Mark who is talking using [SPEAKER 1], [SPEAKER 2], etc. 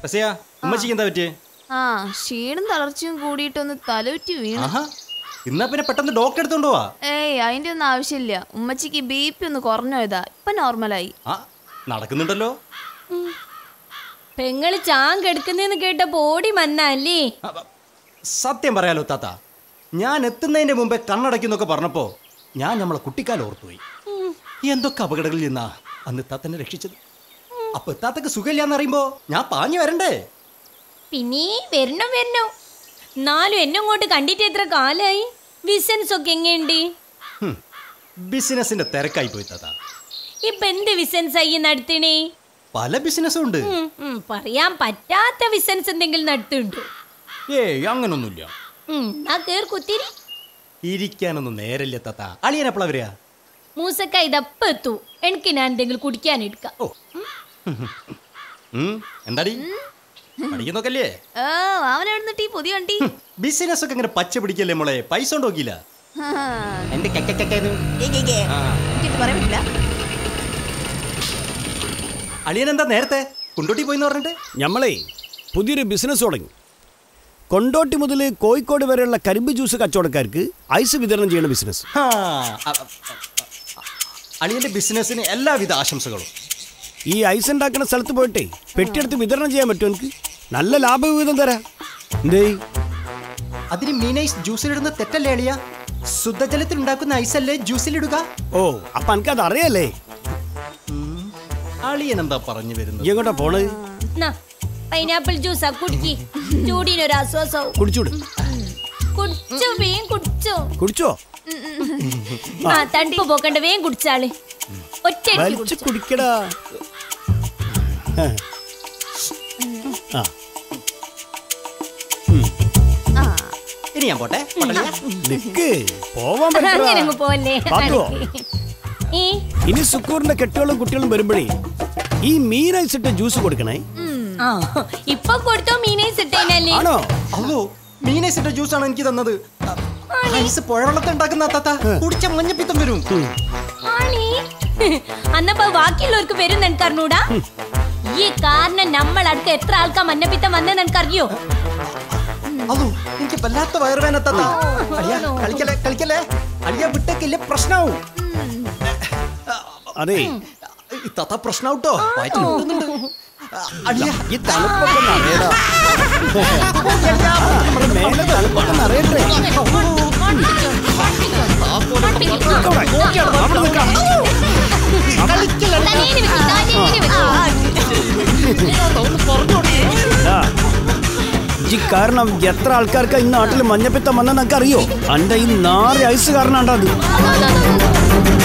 [SPEAKER 1] റസിയ ഉമ്മച്ചിക്ക് എന്താ പറ്റിയേ
[SPEAKER 2] ആ ക്ഷീണം തളർച്ചയും കൂടിയിട്ടൊന്ന് തലവുറ്റി വീണു
[SPEAKER 1] ആഹാ എന്നാ പിന്നെ പെട്ടെന്ന് ഡോക്ടർ എടുത്തോണ്ട് പോവാ
[SPEAKER 2] ഏയ് അതിന്റെ ഒന്നും ആവശ്യമില്ല ഉമ്മച്ചിക്ക് ബി പി ഒന്ന് കുറഞ്ഞോയതാ ഇപ്പൊ നോർമലായി
[SPEAKER 1] ആ നടക്കുന്നുണ്ടല്ലോ
[SPEAKER 3] പെങ്ങള് ചാങ്കെടുക്കുന്നെന്ന് കേട്ടപ്പോ ഓടി മന്നല്ലേ
[SPEAKER 1] ആ, ബ- സത്യം പറയാലോ താത്ത ഞാൻ എത്തുന്നതിന്റെ മുമ്പേ കണ്ണടയ്ക്കുന്നൊക്കെ പറഞ്ഞപ്പോ ഞാൻ നമ്മളെ കുട്ടിക്കാലം ഓർത്തുപോയി എന്തൊക്കെ അപകടങ്ങളിൽ നിന്നാ അന്ന് താത്തനെ രക്ഷിച്ചത് അപ്പൊ താത്തക്ക് സുഖമില്ലാന്ന് അറിയുമ്പോ ഞാൻ പാഞ്ഞു വരണ്ടേ
[SPEAKER 3] പിന്നെ വരണോ വരണോ നാലും എന്നെ ഇങ്ങോട്ട് കണ്ടിട്ട് എത്ര കാലായി ബിസിനസ് ഒക്കെ എങ്ങനെയുണ്ട്
[SPEAKER 1] ഹും, ബിസിനസിന്റെ തിരക്കായി പോയി താത്ത
[SPEAKER 3] ഇപ്പൊ എന്ത് ബിസിനസ് ആയി നടത്തണേ
[SPEAKER 1] പല ബിസിനസ്സും ഉണ്ട്
[SPEAKER 3] ഉം, ഉം, പറയാൻ പറ്റാത്ത ബിസിനസ് എന്തെങ്കിലും നടത്തുന്നുണ്ടോ
[SPEAKER 1] ഏയ് അങ്ങനൊന്നുമില്ല
[SPEAKER 3] ഉം, ആ കേർ കുത്തിരി
[SPEAKER 1] ഇരിക്കാനൊന്നും നേരല്ല താത്ത അളിയൻ എപ്പോഴാ വരിക
[SPEAKER 3] മൂസക്ക ഇതപ്പ എത്തു എനിക്ക് ഞാൻ എന്തെങ്കിലും കുടിക്കാൻ എടുക്കാം
[SPEAKER 1] ഓ ഉം, എന്താടി പഠിക്കുന്നൊക്കല്ലേ
[SPEAKER 2] ഏ അവനെവിടുന്ന് ടീ പുതിയ വണ്ടി
[SPEAKER 1] ബിസിനസ് ഒക്കെ ഇങ്ങനെ പച്ച പിടിക്കല്ലേ മോളെ പൈസ കൊണ്ട് നോക്കിയില്ല എന്റെ
[SPEAKER 2] എനിക്കിത് പറയാൻ പറ്റില്ല
[SPEAKER 1] അളിയൻ എന്താ നേരത്തെ കുണ്ടോട്ടി പോയിന്ന് പറഞ്ഞിട്ട്
[SPEAKER 4] ഞമ്മളേ പുതിയൊരു ബിസിനസ് തുടങ്ങി കൊണ്ടോട്ടി മുതൽ കോഴിക്കോട് വരെയുള്ള കരിമ്പ് ജ്യൂസ് കച്ചവടക്കാർക്ക് ഐസ് വിതരണം ചെയ്യുന്ന ബിസിനസ്
[SPEAKER 1] ഹാ, അ- അ- അ- അളിയന്റെ ബിസിനസ്സിന് എല്ലാവിധ ആശംസകളും
[SPEAKER 4] ഈ ഐസ് ഉണ്ടാക്കുന്ന സ്ഥലത്ത് പോയിട്ടേ പെട്ടിയെടുത്ത് വിതരണം ചെയ്യാൻ പറ്റുമോ എനിക്ക് നല്ല ലാഭവിഹിതം തരാം എന്തേ
[SPEAKER 1] അതിന് മീനൈസ് ജ്യൂസിലിടുന്ന തെറ്റല്ലേ അളിയ ശുദ്ധജലത്തിൽ ഉണ്ടാക്കുന്ന ഐസല്ലേ ജ്യൂസിലിടുക
[SPEAKER 4] ഓ അപ്പൊ എനിക്കത് അറിയാലേ
[SPEAKER 1] അളിയൻ എന്താ പറഞ്ഞു
[SPEAKER 4] ഈ
[SPEAKER 1] വരുന്നത്
[SPEAKER 4] എങ്ങോട്ടാ പോണത്
[SPEAKER 3] പൈനാപ്പിൾ ജ്യൂസാ കുടിക്കി ചൂടിനൊരു ആശ്വാസവും
[SPEAKER 4] കുടിച്ചൂട്
[SPEAKER 3] കുടിച്ചോ വേഗം കുടിച്ചോ
[SPEAKER 4] കുടിച്ചോ
[SPEAKER 3] ആ തണുപ്പ് പോക്കണ്ട വേഗം കുടിച്ചാള് ഒറ്റ
[SPEAKER 4] വലിച്ചു കുടിക്കടാ ആ
[SPEAKER 2] ആ
[SPEAKER 1] ഇനി ഞാൻ പോട്ടെ പോട്ടല്ലേ?
[SPEAKER 4] നിക്ക് പോവാൻ
[SPEAKER 3] അങ്ങനെ
[SPEAKER 4] പറ്റില്ല
[SPEAKER 3] അങ്ങ് പോവല്ലേ
[SPEAKER 4] പാത്തുവോ?
[SPEAKER 3] ഏ
[SPEAKER 4] ഇനി സുക്കൂറിന്റെ കെട്ടുകളും കുട്ടികളും വരുമ്പോഴേ ഈ മീൻ ഐസ് ഇട്ട് ജ്യൂസ് കൊടുക്കണേ
[SPEAKER 3] ആ ഇപ്പൊ കൊടുത്തോ മീനെ സിട്ടേനല്ലേ
[SPEAKER 4] ആണോ
[SPEAKER 1] അല്ലോ മീനൈസ് ഇട്ട ജ്യൂസാണ് എനിക്ക് തന്നത് ഐസ് പുഴവെള്ളത്തിൽ ഉണ്ടാക്കുന്ന താത്ത കുടിച്ച മഞ്ഞപ്പിത്തം വരും
[SPEAKER 3] ആണീ അന്നപ്പോ ബാക്കിയുള്ളവർക്ക് വരും നിനക്ക് അറിഞ്ഞൂടാ ഈ കാരണം നമ്മൾ അടുക്ക എത്ര ആൾക്കാ മഞ്ഞപ്പിത്തം വന്ന നിനക്ക് അറിയോ
[SPEAKER 1] അതോ എനിക്ക് വല്ലാത്ത വയറുവേന താത്ത അളിയ കളിക്കല്ലേ കളിക്കല്ലേ അളിയ വിട്ടേക്കില്ല പ്രശ്നമാവും
[SPEAKER 4] അതെ
[SPEAKER 1] ഈ താത്ത പ്രശ്നമാവട്ടോ വയറ്റിൽ മുട്ടുന്നുണ്ട്. അളിയ
[SPEAKER 4] ഈ തണുപ്പൊക്കെ ഒന്ന് അറിയടാ നമ്മുടെ മേലെ തണുപ്പൊക്കെ ഒന്ന് അറിയട്ടെ അവിടെ നിൽക്കാം. ആ. ഈ കാരണം എത്ര ആൾക്കാർക്ക് ഈ നാട്ടിൽ മഞ്ഞപ്പിത്തം വന്നെന്നൊക്കെ അറിയോ അന്റെ ഈ നാല് ഐസ് കാരണം അത്